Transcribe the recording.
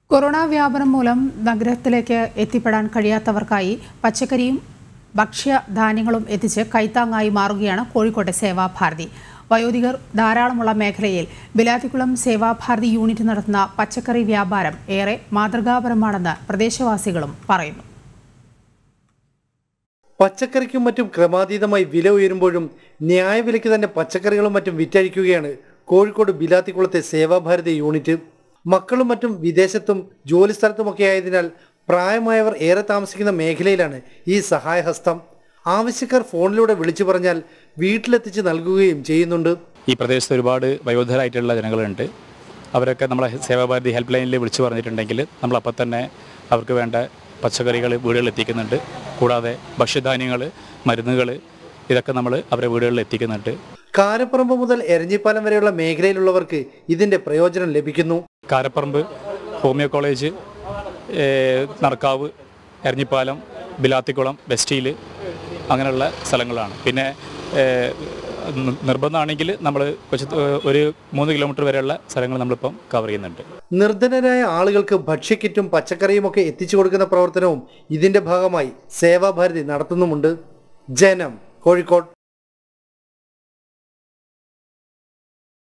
corona വ്യാപനം മൂലം നഗരത്തിലേക്ക് എത്തിപ്പെടാൻ കഴിയാത്തവർക്കായി പച്ചക്കറിയും ഭക്ഷ്യധാന്യങ്ങളും എത്തിച്ച് കൈത്താങ്ങായി മാറുകയാണ് കോഴിക്കോട്ടെ സേവാഭാരതി വയോധികർ ധാരാളമുള്ള മേഖലയിൽ ബിലാത്തിക്കുളം സേവാഭാരതി യൂണിറ്റ് നടത്തുന്ന പച്ചക്കറി വ്യാപാരം ഏറെ മാതൃകാപരമാണെന്ന് പ്രദേശവാസികളും പറയുന്നു പച്ചക്കറിക്കും മറ്റും ക്രമാതീതമായി വില ഉയരുമ്പോഴും ന്യായവിലയ്ക്ക് തന്നെ പച്ചക്കറികളും മറ്റും വിറ്റഴിക്കുകയാണ് കോഴിക്കോട് ബിലാത്തിക്കുളത്തെ സേവാഭാരതി യൂണിറ്റ് മക്കളും മറ്റും വിദേശത്തും ജോലിസ്ഥലത്തുമൊക്കെ ആയതിനാൽ പ്രായമായവർ ഏറെ താമസിക്കുന്ന മേഖലയിലാണ് ഈ സഹായഹസ്തം ആവശ്യക്കാർ ഫോണിലൂടെ വിളിച്ചു പറഞ്ഞാൽ വീട്ടിലെത്തിച്ച് നൽകുകയും ചെയ്യുന്നുണ്ട് ഈ പ്രദേശത്ത് ഒരുപാട് വയോധരായിട്ടുള്ള ജനങ്ങളുണ്ട് അവരൊക്കെ നമ്മളെ സേവാഭാരതി ഹെൽപ്പ് ലൈനിൽ വിളിച്ചു പറഞ്ഞിട്ടുണ്ടെങ്കിൽ നമ്മളപ്പോൾ തന്നെ അവർക്ക് വേണ്ട പച്ചക്കറികൾ വീടുകളിൽ എത്തിക്കുന്നുണ്ട് കൂടാതെ ഭക്ഷ്യധാന്യങ്ങൾ മരുന്നുകൾ ഇതൊക്കെ നമ്മൾ അവരുടെ വീടുകളിൽ എത്തിക്കുന്നുണ്ട് കാരപ്പറമ്പ് മുതൽ എരഞ്ഞിപ്പാലം വരെയുള്ള മേഖലയിലുള്ളവർക്ക് ഇതിന്റെ പ്രയോജനം ലഭിക്കുന്നു കാരപ്പറമ്പ് ഹോമിയോ കോളേജ് ഏഹ്, നടക്കാവ് എരഞ്ഞിപ്പാലം ബിലാത്തിക്കുളം വെസ്റ്റീൽ അങ്ങനെയുള്ള സ്ഥലങ്ങളാണ് പിന്നെ ഏഹ്, നി- നിർബന്ധമാണെങ്കിൽ നമ്മൾ കുറച്ച് ഏഹ്, ഒരു മൂന്ന് കിലോമീറ്റർ വരെയുള്ള സ്ഥലങ്ങൾ നമ്മളിപ്പം കവർ ചെയ്യുന്നുണ്ട് നിർധനരായ ആളുകൾക്ക് ഭക്ഷ്യക്കിറ്റും പച്ചക്കറിയും ഒക്കെ എത്തിച്ചു കൊടുക്കുന്ന പ്രവർത്തനവും ഇതിന്റെ ഭാഗമായി സേവാഭാരതി നടത്തുന്നുമുണ്ട് ജനം കോഴിക്കോട്